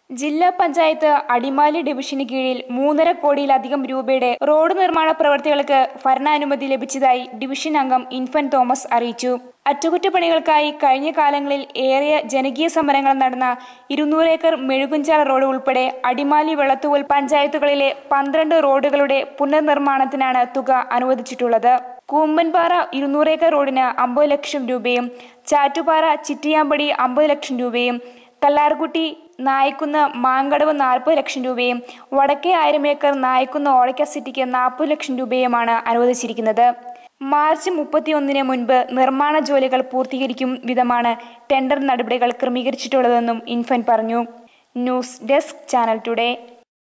ജില്ലാ പഞ്ചായത്ത് അടിമാലി ഡിവിഷന് കീഴിൽ മൂന്നര കോടിയിലധികം രൂപയുടെ റോഡ് നിർമ്മാണ പ്രവൃത്തികൾക്ക് ഭരണാനുമതി ലഭിച്ചതായി ഡിവിഷൻ അംഗം ഇൻഫൻ തോമസ് അറിയിച്ചു അറ്റകുറ്റപ്പണികൾക്കായി കഴിഞ്ഞ കാലങ്ങളിൽ ഏറിയ ജനകീയ സമരങ്ങൾ നടന്ന ഇരുന്നൂറ് ഏക്കർ മെഴുകുഞ്ചാല റോഡ് ഉൾപ്പെടെ അടിമാലി വെള്ളത്തൂവൽ പഞ്ചായത്തുകളിലെ പന്ത്രണ്ട് റോഡുകളുടെ പുനർനിർമ്മാണത്തിനാണ് തുക അനുവദിച്ചിട്ടുള്ളത് കൂമ്പൻപാറ ഇരുന്നൂറ് ഏക്കർ റോഡിന് അമ്പത് ലക്ഷം രൂപയും ചാറ്റുപാറ ചിറ്റിയാമ്പടി അമ്പത് ലക്ഷം രൂപയും കല്ലാർകുട്ടി നായ്ക്കുന്ന് മാങ്കടവ് നാൽപ്പത് ലക്ഷം രൂപയും വടക്കേ ആയിരം ഏക്കർ നായ്ക്കുന്ന് ഓടയ്ക്ക സിറ്റിക്ക് നാൽപ്പത് ലക്ഷം രൂപയുമാണ് അനുവദിച്ചിരിക്കുന്നത് മാർച്ച് മുപ്പത്തിയൊന്നിന് മുൻപ് നിർമ്മാണ ജോലികൾ പൂർത്തീകരിക്കും വിധമാണ് ടെൻഡർ നടപടികൾ ക്രമീകരിച്ചിട്ടുള്ളതെന്നും ഇൻഫൻ പറഞ്ഞു ന്യൂസ് ഡെസ്ക് ചാനൽ ടുഡേ